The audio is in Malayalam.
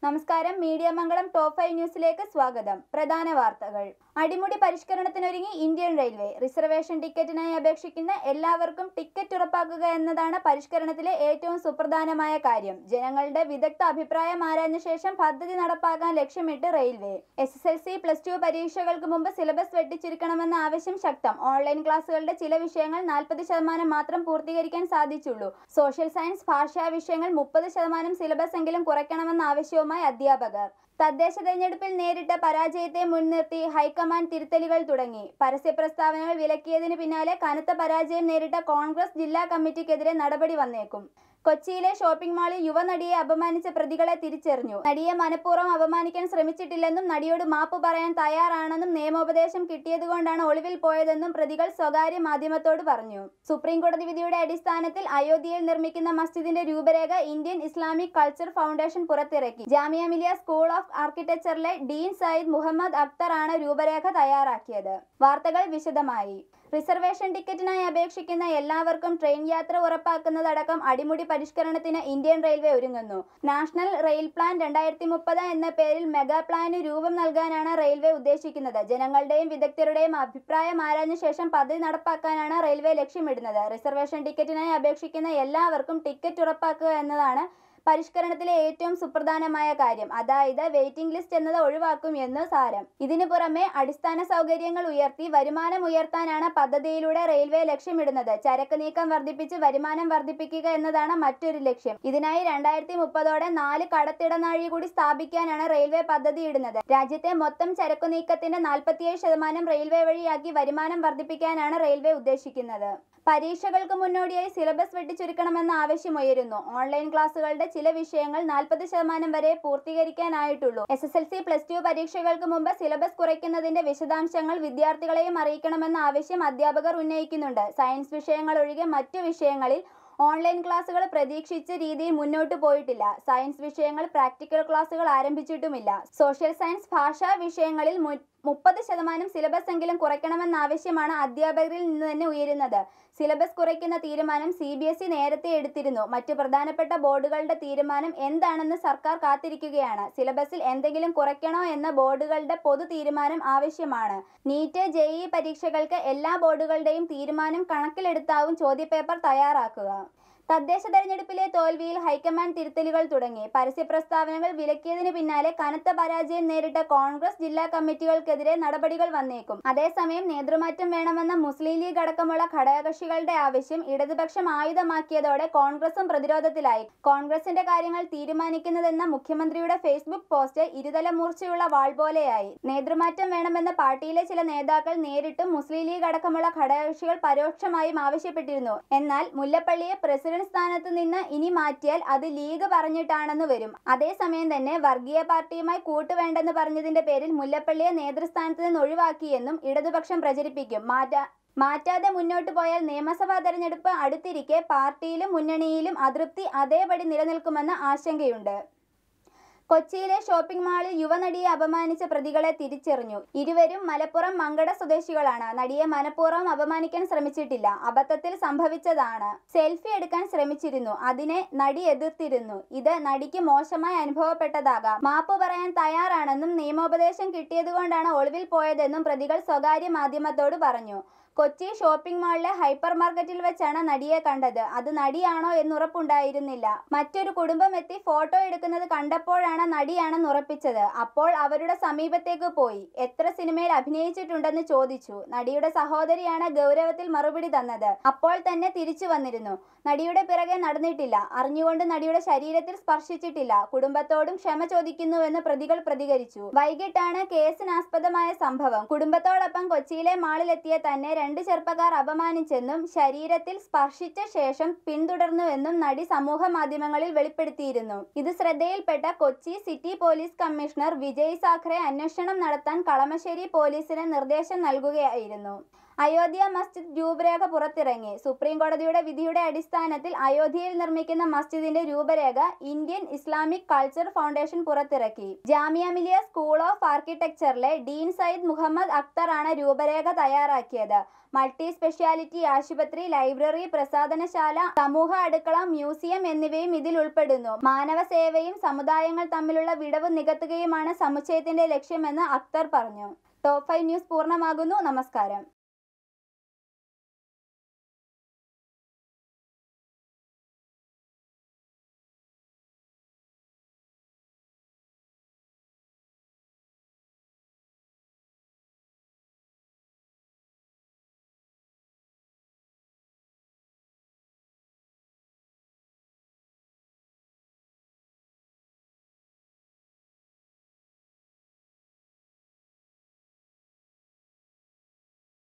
നമസ്കാരം മീഡിയ മംഗളം ടോപ്പ് ഫൈവ് ന്യൂസിലേക്ക് സ്വാഗതം പ്രധാന വാർത്തകൾ അടിമുടി പരിഷ്കരണത്തിനൊരുങ്ങി ഇന്ത്യൻ റെയിൽവേ റിസർവേഷൻ ടിക്കറ്റിനായി അപേക്ഷിക്കുന്ന എല്ലാവർക്കും ടിക്കറ്റ് ഉറപ്പാക്കുക എന്നതാണ് പരിഷ്കരണത്തിലെ ഏറ്റവും സുപ്രധാനമായ കാര്യം ജനങ്ങളുടെ വിദഗ്ധ അഭിപ്രായം ആരാഞ്ഞ ശേഷം പദ്ധതി നടപ്പാക്കാൻ ലക്ഷ്യമിട്ട് railway S S L C plus two പരീക്ഷകൾക്ക് മുമ്പ് സിലബസ് വെട്ടിച്ചുരുക്കണമെന്ന ആവശ്യം ശക്തം ഓൺലൈൻ ക്ലാസുകളുടെ ചില വിഷയങ്ങൾ നാൽപ്പത് ശതമാനം മാത്രം പൂർത്തീകരിക്കാൻ സാധിച്ചുള്ളൂ സോഷ്യൽ സയൻസ് ഭാഷാ വിഷയങ്ങൾ മുപ്പത് ശതമാനം സിലബസ് എങ്കിലും കുറയ്ക്കണമെന്ന ആവശ്യവുമായി അധ്യാപകർ തദ്ദേശ തെരഞ്ഞെടുപ്പിൽ നേരിട്ട പരാജയത്തെ മുൻനിർത്തി ഹൈക്കമാൻഡ് തിരുത്തലുകൾ തുടങ്ങി പരസ്യ പ്രസ്താവനകൾ വിലക്കിയതിന് പിന്നാലെ കനത്ത പരാജയം നേരിട്ട കോൺഗ്രസ് ജില്ലാ കമ്മിറ്റിക്കെതിരെ നടപടി വന്നേക്കും കൊച്ചിയിലെ ഷോപ്പിംഗ് മാളിൽ യുവനടിയെ അപമാനിച്ച പ്രതികളെ തിരിച്ചറിഞ്ഞു നടിയെ മനഃപൂർവ്വം അപമാനിക്കാൻ ശ്രമിച്ചിട്ടില്ലെന്നും നടിയോട് മാപ്പ് പറയാൻ തയ്യാറാണെന്നും നിയമോപദേശം കിട്ടിയതുകൊണ്ടാണ് ഒളിവിൽ പോയതെന്നും പ്രതികൾ സ്വകാര്യ മാധ്യമത്തോട് പറഞ്ഞു സുപ്രീം കോടതി വിധിയുടെ അടിസ്ഥാനത്തിൽ അയോധ്യയിൽ നിർമ്മിക്കുന്ന മസ്ജിദിന്റെ രൂപരേഖ ഇന്ത്യൻ ഇസ്ലാമിക് കൾച്ചർ ഫൗണ്ടേഷൻ പുറത്തിറക്കി ജാമിയ മിലിയ സ്കൂൾ ഓഫ് ആർക്കിടെക്ചറിലെ ഡീൻ സയ്യിദ് മുഹമ്മദ് അക്തർ ആണ് രൂപരേഖ തയ്യാറാക്കിയത് വാർത്തകൾ വിശദമായി റിസർവേഷൻ ടിക്കറ്റിനായി അപേക്ഷിക്കുന്ന എല്ലാവർക്കും ട്രെയിൻ യാത്ര ഉറപ്പാക്കുന്നതടക്കം അടിമുടി പരിഷ്കരണത്തിന് ഇന്ത്യൻ റെയിൽവേ ഒരുങ്ങുന്നു നാഷണൽ റെയിൽ പ്ലാൻ രണ്ടായിരത്തി മുപ്പത് എന്ന പേരിൽ മെഗാ പ്ലാന് രൂപം നൽകാനാണ് റെയിൽവേ ഉദ്ദേശിക്കുന്നത് ജനങ്ങളുടെയും വിദഗ്ധരുടെയും അഭിപ്രായം ആരാഞ്ഞ ശേഷം പദ്ധതി നടപ്പാക്കാനാണ് റെയിൽവേ ലക്ഷ്യമിടുന്നത് റിസർവേഷൻ ടിക്കറ്റിനായി അപേക്ഷിക്കുന്ന എല്ലാവർക്കും ടിക്കറ്റ് ഉറപ്പാക്കുക എന്നതാണ് പരിഷ്കരണത്തിലെ ഏറ്റവും സുപ്രധാനമായ കാര്യം അതായത് വെയിറ്റിംഗ് ലിസ്റ്റ് എന്നത് ഒഴിവാക്കും എന്ന് സാരം ഇതിനു പുറമെ അടിസ്ഥാന സൗകര്യങ്ങൾ ഉയർത്തി വരുമാനം ഉയർത്താനാണ് പദ്ധതിയിലൂടെ റെയിൽവേ ലക്ഷ്യമിടുന്നത് ചരക്ക് നീക്കം വർദ്ധിപ്പിച്ച് വരുമാനം വർദ്ധിപ്പിക്കുക എന്നതാണ് മറ്റൊരു ലക്ഷ്യം ഇതിനായി രണ്ടായിരത്തി മുപ്പതോടെ നാല് കടത്തിടനാഴി കൂടി സ്ഥാപിക്കാനാണ് റെയിൽവേ പദ്ധതി ഇടുന്നത് രാജ്യത്തെ മൊത്തം ചരക്കു നീക്കത്തിന്റെ നാൽപ്പത്തിയേഴ് ശതമാനം റെയിൽവേ വഴിയാക്കി വരുമാനം വർദ്ധിപ്പിക്കാനാണ് റെയിൽവേ ഉദ്ദേശിക്കുന്നത് പരീക്ഷകൾക്ക് മുന്നോടിയായി സിലബസ് വെട്ടിച്ചുരുക്കണമെന്ന ആവശ്യമുയരുന്നു ഓൺലൈൻ ക്ലാസുകളുടെ ചില വിഷയങ്ങൾ നാൽപ്പത് ശതമാനം വരെ പൂർത്തീകരിക്കാനായിട്ടുള്ളൂ S S L C plus two പരീക്ഷകൾക്ക് മുമ്പ് സിലബസ് കുറയ്ക്കുന്നതിന്റെ വിശദാംശങ്ങൾ വിദ്യാർത്ഥികളെയും അറിയിക്കണമെന്ന ആവശ്യം അധ്യാപകർ ഉന്നയിക്കുന്നുണ്ട് സയൻസ് വിഷയങ്ങൾ ഒഴികെ മറ്റു വിഷയങ്ങളിൽ ഓൺലൈൻ ക്ലാസുകൾ പ്രതീക്ഷിച്ച രീതിയിൽ മുന്നോട്ട് പോയിട്ടില്ല സയൻസ് വിഷയങ്ങൾ പ്രാക്ടിക്കൽ ക്ലാസുകൾ ആരംഭിച്ചിട്ടുമില്ല സോഷ്യൽ സയൻസ് ഭാഷാ വിഷയങ്ങളിൽ മു- മുപ്പത് ശതമാനം സിലബസ് എങ്കിലും കുറയ്ക്കണമെന്ന ആവശ്യമാണ് അധ്യാപകരിൽ നിന്ന് തന്നെ ഉയരുന്നത് സിലബസ് കുറയ്ക്കുന്ന തീരുമാനം സി ബി എസ് ഇ നേരത്തെ എടുത്തിരുന്നു മറ്റു പ്രധാനപ്പെട്ട ബോർഡുകളുടെ തീരുമാനം എന്താണെന്ന് സർക്കാർ കാത്തിരിക്കുകയാണ് സിലബസിൽ എന്തെങ്കിലും കുറയ്ക്കണോ എന്ന ബോർഡുകളുടെ പൊതു തീരുമാനം ആവശ്യമാണ് നീറ്റ് ജെഇ പരീക്ഷകൾക്ക് എല്ലാ ബോർഡുകളുടെയും തീരുമാനം കണക്കിലെടുത്താവും ചോദ്യപേപ്പർ തയ്യാറാക്കുക തദ്ദേശ തെരഞ്ഞെടുപ്പിലെ തോൽവിയിൽ ഹൈക്കമാൻഡ് തിരുത്തലുകൾ തുടങ്ങി പരസ്യ പ്രസ്താവനകൾ വിലക്കിയതിന് പിന്നാലെ കനത്ത പരാജയം നേരിട്ട കോൺഗ്രസ് ജില്ലാ കമ്മിറ്റികൾക്കെതിരെ നടപടികൾ വന്നേക്കും അതേസമയം നേതൃമാറ്റം വേണമെന്ന മുസ്ലിം ലീഗ് അടക്കമുള്ള ഘടകകക്ഷികളുടെ ആവശ്യം ഇടതുപക്ഷം ആയുധമാക്കിയതോടെ കോൺഗ്രസും പ്രതിരോധത്തിലായി കോൺഗ്രസിന്റെ കാര്യങ്ങൾ തീരുമാനിക്കുന്നതെന്ന മുഖ്യമന്ത്രിയുടെ ഫേസ്ബുക്ക് പോസ്റ്റ് ഇരുതല മൂർച്ചയുള്ള വാൾ പോലെയായി നേതൃമാറ്റം വേണമെന്ന പാർട്ടിയിലെ ചില നേതാക്കൾ നേരിട്ടും മുസ്ലിം ലീഗ് അടക്കമുള്ള ഘടകകക്ഷികൾ പരോക്ഷമായും ആവശ്യപ്പെട്ടിരുന്നു എന്നാൽ മുല്ലപ്പള്ളിയെ പ്രസിഡന്റ് സ്ഥാനത്ത് നിന്ന് ഇനി മാറ്റിയാൽ അത് ലീഗ് പറഞ്ഞിട്ടാണെന്ന് വരും അതേസമയം തന്നെ വർഗീയ പാർട്ടിയുമായി കൂട്ടുവേണ്ടെന്ന് പറഞ്ഞതിന്റെ പേരിൽ മുല്ലപ്പള്ളിയെ നേതൃസ്ഥാനത്ത് നിന്ന് ഒഴിവാക്കിയെന്നും ഇടതുപക്ഷം പ്രചരിപ്പിക്കും മാറ്റാ മാറ്റാതെ മുന്നോട്ട് പോയാൽ നിയമസഭാ തെരഞ്ഞെടുപ്പ് അടുത്തിരിക്കെ പാർട്ടിയിലും മുന്നണിയിലും അതൃപ്തി അതേപടി നിലനിൽക്കുമെന്ന ആശങ്കയുണ്ട് കൊച്ചിയിലെ ഷോപ്പിംഗ് മാളിൽ യുവനടിയെ അപമാനിച്ച പ്രതികളെ തിരിച്ചറിഞ്ഞു ഇരുവരും മലപ്പുറം മങ്കട സ്വദേശികളാണ് നടിയെ മനഃപൂർവ്വം അപമാനിക്കാൻ ശ്രമിച്ചിട്ടില്ല അബദ്ധത്തിൽ സംഭവിച്ചതാണ് സെൽഫി എടുക്കാൻ ശ്രമിച്ചിരുന്നു അതിനെ നടി എതിർത്തിരുന്നു ഇത് നടിക്ക് മോശമായി അനുഭവപ്പെട്ടതാകാം മാപ്പ് പറയാൻ തയ്യാറാണെന്നും നിയമോപദേശം കിട്ടിയതുകൊണ്ടാണ് ഒളിവിൽ പോയതെന്നും പ്രതികൾ സ്വകാര്യ മാധ്യമത്തോട് പറഞ്ഞു കൊച്ചി ഷോപ്പിംഗ് മാളിലെ ഹൈപ്പർ മാർക്കറ്റിൽ വെച്ചാണ് നടിയെ കണ്ടത് അത് നടിയാണോ എന്നുറപ്പുണ്ടായിരുന്നില്ല മറ്റൊരു കുടുംബം എത്തി ഫോട്ടോ എടുക്കുന്നത് കണ്ടപ്പോഴാണ് നടിയാണെന്ന് ഉറപ്പിച്ചത് അപ്പോൾ അവരുടെ സമീപത്തേക്ക് പോയി എത്ര സിനിമയിൽ അഭിനയിച്ചിട്ടുണ്ടെന്ന് ചോദിച്ചു നടിയുടെ സഹോദരിയാണ് ഗൗരവത്തിൽ മറുപടി തന്നത് അപ്പോൾ തന്നെ തിരിച്ചു വന്നിരുന്നു നടിയുടെ പിറകെ നടന്നിട്ടില്ല അറിഞ്ഞുകൊണ്ട് നടിയുടെ ശരീരത്തിൽ സ്പർശിച്ചിട്ടില്ല കുടുംബത്തോടും ക്ഷമ ചോദിക്കുന്നുവെന്ന് പ്രതികൾ പ്രതികരിച്ചു വൈകിട്ടാണ് കേസിനാസ്പദമായ സംഭവം കുടുംബത്തോടൊപ്പം കൊച്ചിയിലെ മാളിലെത്തിയ തന്നെ രണ്ട് ചെറുപ്പക്കാർ അപമാനിച്ചെന്നും ശരീരത്തിൽ സ്പർശിച്ച ശേഷം പിന്തുടർന്നുവെന്നും നടി സമൂഹ മാധ്യമങ്ങളിൽ വെളിപ്പെടുത്തിയിരുന്നു ഇത് ശ്രദ്ധയിൽപ്പെട്ട Kochi city police commissioner Vijay Sakhare അന്വേഷണം നടത്താൻ കളമശ്ശേരി പോലീസിന് നിർദ്ദേശം നൽകുകയായിരുന്നു അയോധ്യ മസ്ജിദ് രൂപരേഖ പുറത്തിറങ്ങി സുപ്രീം കോടതിയുടെ വിധിയുടെ അടിസ്ഥാനത്തിൽ അയോധ്യയിൽ നിർമ്മിക്കുന്ന മസ്ജിദിന്റെ രൂപരേഖ ഇന്ത്യൻ ഇസ്ലാമിക് കൾച്ചർ ഫൗണ്ടേഷൻ പുറത്തിറക്കി ജാമിയ മിലിയ സ്കൂൾ ഓഫ് ആർക്കിടെക്ചറിലെ ഡീൻ സയ്യിദ് മുഹമ്മദ് അക്തർ ആണ് രൂപരേഖ തയ്യാറാക്കിയത് മൾട്ടി സ്പെഷ്യാലിറ്റി ആശുപത്രി ലൈബ്രറി പ്രസാധനശാല സമൂഹ അടുക്കള മ്യൂസിയം എന്നിവയും ഇതിൽ ഉൾപ്പെടുന്നു മാനവ സേവയും സമുദായങ്ങൾ തമ്മിലുള്ള വിടവ് നികത്തുകയുമാണ് സമുച്ചയത്തിന്റെ ലക്ഷ്യമെന്ന് അക്തർ പറഞ്ഞു ടോപ്പ് ഫൈവ് ന്യൂസ് പൂർണ്ണമാകുന്നു നമസ്കാരം